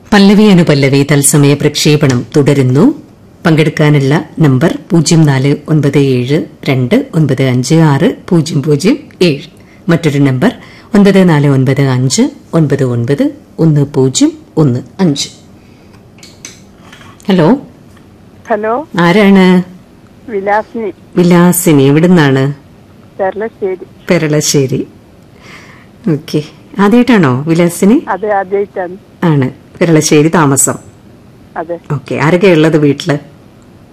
പല്ലവി അനുപല്ലവി തത്സമയ പ്രക്ഷേപണം തുടരുന്നു പങ്കെടുക്കാനുള്ള നമ്പർ പൂജ്യം നാല് ഒൻപത് ഏഴ് രണ്ട് ഒൻപത് അഞ്ച് ആറ് പൂജ്യം പൂജ്യം ഏഴ് മറ്റൊരു നമ്പർ ഒൻപത് നാല് ഒൻപത് അഞ്ച് ഒൻപത് ഒൻപത് ഒന്ന് പൂജ്യം ഒന്ന് അഞ്ച് ഹലോ ഹലോ ആരാണ് വിലാസിനി വിലാസിനി എവിടുന്നാണ് ചെർലശ്ശേരി പെരളശ്ശേരി ഓക്കെ ആദ്യമായിട്ടാണോ വിലാസിനി അത് ആദ്യമായിട്ടാണ് ആണ് പെരളശ്ശേരി താമസം അതെ ഓക്കെ ആരൊക്കെയാ ഉള്ളത് വീട്ടില്